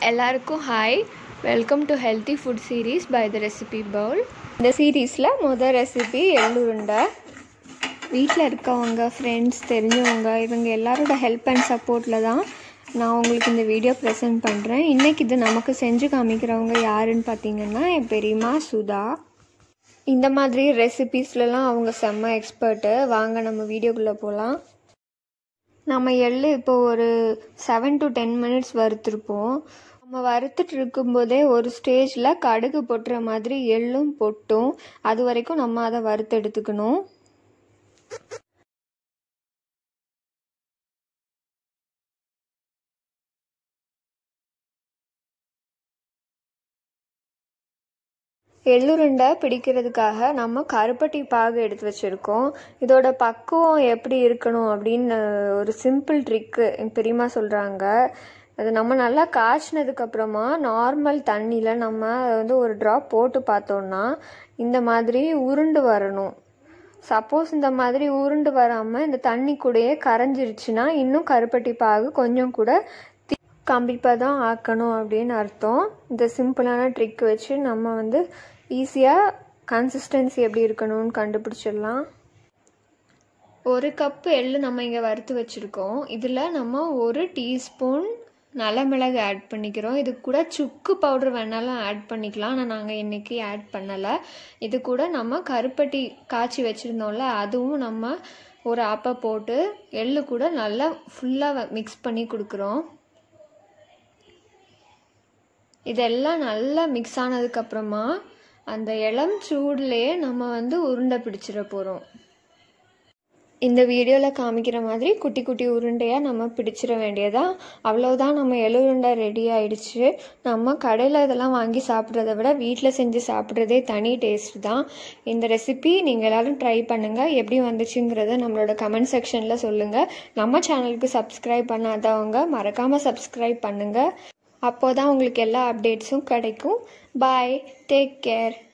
எல்லாருக்கும் hi welcome to healthy food series by the recipe bowl இந்த சீரீஸில் மொதல் ரெசிபி எள்ளுருண்டை வீட்டில் இருக்கவங்க ஃப்ரெண்ட்ஸ் தெரிஞ்சவங்க இவங்க எல்லாரோட ஹெல்ப் அண்ட் சப்போர்ட்டில் தான் நான் உங்களுக்கு இந்த வீடியோ ப்ரெசென்ட் பண்ணுறேன் இன்றைக்கி இது நமக்கு செஞ்சு காமிக்கிறவங்க யாருன்னு பார்த்தீங்கன்னா என் பெரியம்மா சுதா இந்த மாதிரி ரெசிபீஸ்லலாம் அவங்க செம்ம எக்ஸ்பர்ட்டு வாங்க நம்ம வீடியோக்குள்ளே போகலாம் நம்ம எள்ளு இப்போ ஒரு செவன் டு டென் மினிட்ஸ் வறுத்துருப்போம் நம்ம வறுத்துட்டு இருக்கும்போதே ஒரு ஸ்டேஜில் கடுகு பொட்டுற மாதிரி எள்ளும் பொட்டும் அது வரைக்கும் நம்ம அதை வறுத்து எடுத்துக்கணும் எள்ளுருண்டை பிடிக்கிறதுக்காக நம்ம கருப்பட்டி பாகு எடுத்து வச்சுருக்கோம் இதோட பக்குவம் எப்படி இருக்கணும் அப்படின்னு ஒரு சிம்பிள் ட்ரிக்கு எங்கள் பெரியம்மா சொல்கிறாங்க அது நம்ம நல்லா காய்ச்சினதுக்கப்புறமா நார்மல் தண்ணியில் நம்ம வந்து ஒரு ட்ராப் போட்டு பார்த்தோன்னா இந்த மாதிரி உருண்டு வரணும் சப்போஸ் இந்த மாதிரி உருண்டு வராமல் இந்த தண்ணி கூடயே கரைஞ்சிருச்சுன்னா இன்னும் கருப்பட்டி பாகு கொஞ்சம் கூட கம்பிப்பாக தான் ஆக்கணும் அப்படின்னு அர்த்தம் இந்த சிம்பிளான ட்ரிக் வச்சு நம்ம வந்து ஈஸியாக கன்சிஸ்டன்சி எப்படி இருக்கணும்னு கண்டுபிடிச்சிடலாம் ஒரு கப்பு எள்ளு நம்ம இங்கே வறுத்து வச்சுருக்கோம் இதில் நம்ம ஒரு டீஸ்பூன் நலமிளகு ஆட் பண்ணிக்கிறோம் இது கூட சுக்கு பவுடர் வேணாலும் ஆட் பண்ணிக்கலாம் ஆனால் நாங்கள் இன்றைக்கி ஆட் பண்ணலை இது கூட நம்ம கருப்பட்டி காய்ச்சி வச்சுருந்தோம்ல அதுவும் நம்ம ஒரு ஆப்பை போட்டு எள்ளு கூட நல்லா ஃபுல்லாக மிக்ஸ் பண்ணி கொடுக்குறோம் இதெல்லாம் நல்லா மிக்ஸ் ஆனதுக்கப்புறமா அந்த இளம் சூட்லேயே நம்ம வந்து உருண்டை பிடிச்சிட போகிறோம் இந்த வீடியோவில் காமிக்கிற மாதிரி குட்டி குட்டி உருண்டையாக நம்ம பிடிச்சிட வேண்டியதா அவ்வளோதான் நம்ம எள்ளுருண்டை ரெடி ஆயிடுச்சு நம்ம கடையில் இதெல்லாம் வாங்கி சாப்பிட்றத விட வீட்டில் செஞ்சு சாப்பிட்றதே தனி டேஸ்ட் தான் இந்த ரெசிபி நீங்கள் எல்லோரும் ட்ரை பண்ணுங்கள் எப்படி வந்துச்சுங்கிறத நம்மளோட கமெண்ட் செக்ஷனில் சொல்லுங்கள் நம்ம சேனலுக்கு சப்ஸ்கிரைப் பண்ணாதவங்க மறக்காமல் சப்ஸ்கிரைப் பண்ணுங்கள் அப்போ தான் உங்களுக்கு எல்லா அப்டேட்ஸும் கிடைக்கும் பாய் டேக் கேர்